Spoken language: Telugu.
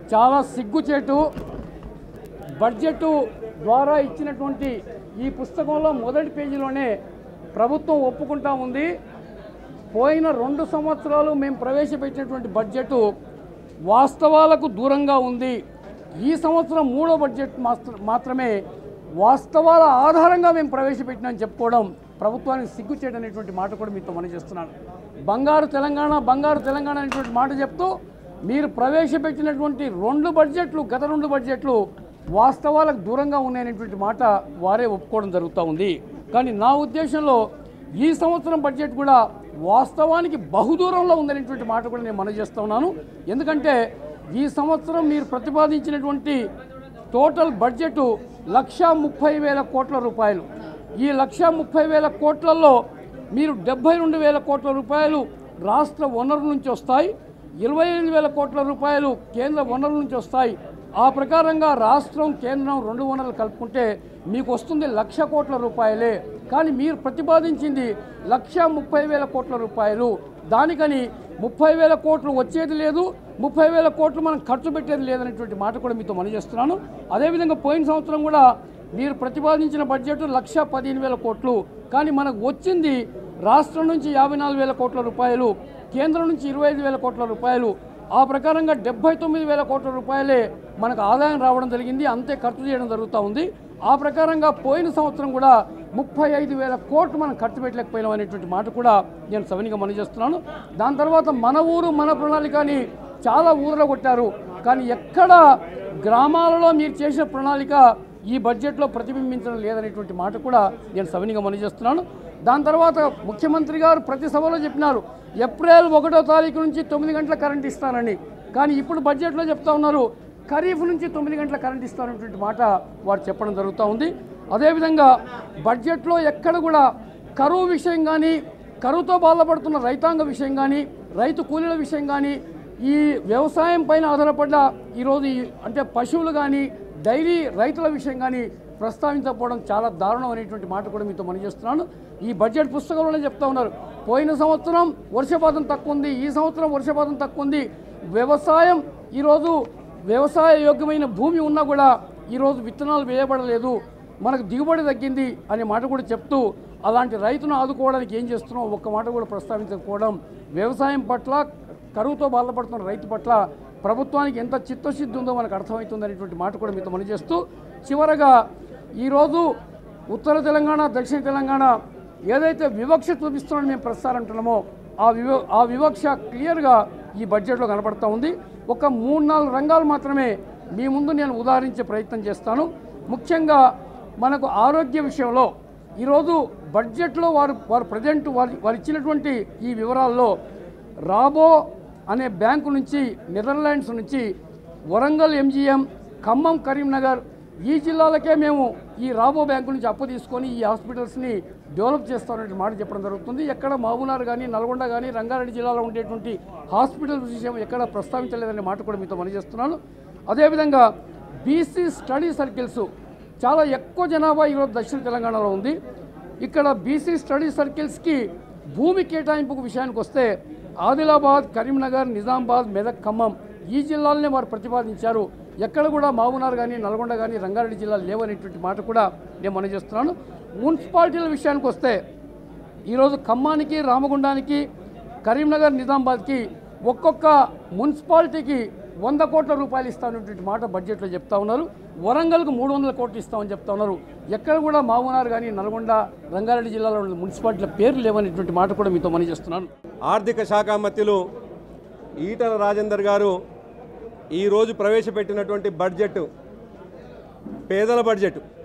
చాలా సిగ్గుచేటు బడ్జెట్ ద్వారా ఇచ్చినటువంటి ఈ పుస్తకంలో మొదటి పేజీలోనే ప్రభుత్వం ఒప్పుకుంటా ఉంది పోయిన రెండు సంవత్సరాలు మేము ప్రవేశపెట్టినటువంటి బడ్జెట్ వాస్తవాలకు దూరంగా ఉంది ఈ సంవత్సరం మూడో బడ్జెట్ మాస్త- మాత్రమే వాస్తవాల ఆధారంగా మేము ప్రవేశపెట్టినామని చెప్పుకోవడం ప్రభుత్వానికి సిగ్గు అనేటువంటి మాట కూడా మీతో మనం చేస్తున్నాను బంగారు తెలంగాణ బంగారు తెలంగాణ అనేటువంటి మాట చెప్తూ మీరు ప్రవేశపెట్టినటువంటి రెండు బడ్జెట్లు గత రెండు బడ్జెట్లు వాస్తవాలకు దూరంగా ఉన్నాయనేటువంటి మాట వారే ఒప్పుకోవడం జరుగుతూ ఉంది కానీ నా ఉద్దేశంలో ఈ సంవత్సరం బడ్జెట్ కూడా వాస్తవానికి బహుదూరంలో ఉందనేటువంటి మాట కూడా నేను మనం చేస్తూ ఉన్నాను ఎందుకంటే ఈ సంవత్సరం మీరు ప్రతిపాదించినటువంటి టోటల్ బడ్జెట్ లక్ష ముప్పై వేల కోట్ల రూపాయలు ఈ లక్ష ముప్పై వేల కోట్లలో మీరు డెబ్బై రెండు వేల కోట్ల రూపాయలు రాష్ట్ర వనరుల నుంచి వస్తాయి ఇరవై ఐదు వేల కోట్ల రూపాయలు కేంద్ర వనరుల నుంచి వస్తాయి ఆ ప్రకారంగా రాష్ట్రం కేంద్రం రెండు వనరులు కలుపుకుంటే మీకు వస్తుంది లక్ష కోట్ల రూపాయలే కానీ మీరు ప్రతిపాదించింది లక్ష ముప్పై వేల కోట్ల రూపాయలు దానికని ముప్పై వేల కోట్లు వచ్చేది లేదు ముప్పై వేల కోట్లు మనం ఖర్చు పెట్టేది లేదనేటువంటి మాట కూడా మీతో మనం చేస్తున్నాను అదేవిధంగా పోయిన సంవత్సరం కూడా మీరు ప్రతిపాదించిన బడ్జెట్ లక్ష పదిహేను వేల కోట్లు కానీ మనకు వచ్చింది రాష్ట్రం నుంచి యాభై నాలుగు వేల కోట్ల రూపాయలు కేంద్రం నుంచి ఇరవై ఐదు వేల కోట్ల రూపాయలు ఆ ప్రకారంగా డెబ్బై తొమ్మిది వేల కోట్ల రూపాయలే మనకు ఆదాయం రావడం జరిగింది అంతే ఖర్చు చేయడం జరుగుతూ ఉంది ఆ ప్రకారంగా పోయిన సంవత్సరం కూడా ముప్పై ఐదు వేల కోట్లు మనం ఖర్చు పెట్టలేకపోయినాం అనేటువంటి మాట కూడా నేను సవినిగా మనం చేస్తున్నాను దాని తర్వాత మన ఊరు మన ప్రణాళిక అని చాలా ఊర్లో కొట్టారు కానీ ఎక్కడ గ్రామాలలో మీరు చేసిన ప్రణాళిక ఈ బడ్జెట్లో ప్రతిబింబించడం లేదనేటువంటి మాట కూడా నేను సవినిగా మనం చేస్తున్నాను దాని తర్వాత ముఖ్యమంత్రి గారు ప్రతి సభలో చెప్పినారు ఏప్రిల్ ఒకటో తారీఖు నుంచి తొమ్మిది గంటల కరెంట్ ఇస్తానని కానీ ఇప్పుడు బడ్జెట్లో చెప్తా ఉన్నారు ఖరీఫ్ నుంచి తొమ్మిది గంటల కరెంట్ ఇస్తాననేటువంటి మాట వారు చెప్పడం జరుగుతూ ఉంది అదేవిధంగా బడ్జెట్లో ఎక్కడ కూడా కరువు విషయం కానీ కరువుతో బాధపడుతున్న రైతాంగ విషయం కానీ రైతు కూలీల విషయం కానీ ఈ వ్యవసాయం పైన ఆధారపడ్డ ఈరోజు ఈ అంటే పశువులు కానీ డైరీ రైతుల విషయం కానీ ప్రస్తావించకపోవడం చాలా దారుణం అనేటువంటి మాట కూడా మీతో మనం చేస్తున్నాను ఈ బడ్జెట్ పుస్తకంలోనే చెప్తా ఉన్నారు పోయిన సంవత్సరం వర్షపాతం తక్కువ ఉంది ఈ సంవత్సరం వర్షపాతం తక్కువ ఉంది వ్యవసాయం ఈరోజు వ్యవసాయ యోగ్యమైన భూమి ఉన్నా కూడా ఈరోజు విత్తనాలు వేయబడలేదు మనకు దిగుబడి తగ్గింది అనే మాట కూడా చెప్తూ అలాంటి రైతును ఆదుకోవడానికి ఏం చేస్తున్నాం ఒక్క మాట కూడా ప్రస్తావించకపోవడం వ్యవసాయం పట్ల కరువుతో బాధపడుతున్న రైతు పట్ల ప్రభుత్వానికి ఎంత చిత్తశుద్ధి ఉందో మనకు అర్థమవుతుంది అనేటువంటి మాట కూడా మీతో మనం చేస్తూ చివరగా ఈరోజు ఉత్తర తెలంగాణ దక్షిణ తెలంగాణ ఏదైతే వివక్ష చూపిస్తున్నామని మేము ప్రస్తారంటున్నామో ఆ వివ ఆ వివక్ష క్లియర్గా ఈ బడ్జెట్లో కనపడతా ఉంది ఒక మూడు నాలుగు రంగాలు మాత్రమే మీ ముందు నేను ఉదాహరించే ప్రయత్నం చేస్తాను ముఖ్యంగా మనకు ఆరోగ్య విషయంలో ఈరోజు బడ్జెట్లో వారు వారు ప్రజెంట్ వారు వారు ఇచ్చినటువంటి ఈ వివరాల్లో రాబో అనే బ్యాంకు నుంచి నెదర్లాండ్స్ నుంచి వరంగల్ ఎంజిఎం ఖమ్మం కరీంనగర్ ఈ జిల్లాలకే మేము ఈ రాబో బ్యాంకు నుంచి అప్పు తీసుకొని ఈ హాస్పిటల్స్ని డెవలప్ చేస్తామనే మాట చెప్పడం జరుగుతుంది ఎక్కడ మహబూనార్ కానీ నల్గొండ కానీ రంగారెడ్డి జిల్లాలో ఉండేటువంటి హాస్పిటల్ విషయం ఎక్కడ ప్రస్తావించలేదనే మాట కూడా మీతో తెలియజేస్తున్నాను అదేవిధంగా బీసీ స్టడీ సర్కిల్స్ చాలా ఎక్కువ జనాభా ఈరోజు దక్షిణ తెలంగాణలో ఉంది ఇక్కడ బీసీ స్టడీ సర్కిల్స్కి భూమి కేటాయింపు విషయానికి వస్తే ఆదిలాబాద్ కరీంనగర్ నిజామాబాద్ మెదక్ ఖమ్మం ఈ జిల్లాలనే వారు ప్రతిపాదించారు ఎక్కడ కూడా మావునార్ కానీ నల్గొండ కానీ రంగారెడ్డి జిల్లాలు లేవనేటువంటి మాట కూడా నేను మనం చేస్తున్నాను మున్సిపాలిటీల విషయానికి వస్తే ఈరోజు ఖమ్మానికి రామగుండానికి కరీంనగర్ నిజామాబాద్కి ఒక్కొక్క మున్సిపాలిటీకి వంద కోట్ల రూపాయలు ఇస్తామనేటువంటి మాట బడ్జెట్లో చెప్తా ఉన్నారు వరంగల్కు మూడు వందల కోట్లు ఇస్తామని చెప్తా ఉన్నారు ఎక్కడ కూడా మామూనార్ కానీ నల్గొండ రంగారెడ్డి జిల్లాలో ఉన్న మున్సిపాలిటీల పేర్లు లేవనేటువంటి మాట కూడా మీతో మనం చేస్తున్నాను ఆర్థిక శాఖ మంత్రులు ఈటల రాజేందర్ గారు ఈరోజు ప్రవేశపెట్టినటువంటి బడ్జెట్ పేదల బడ్జెట్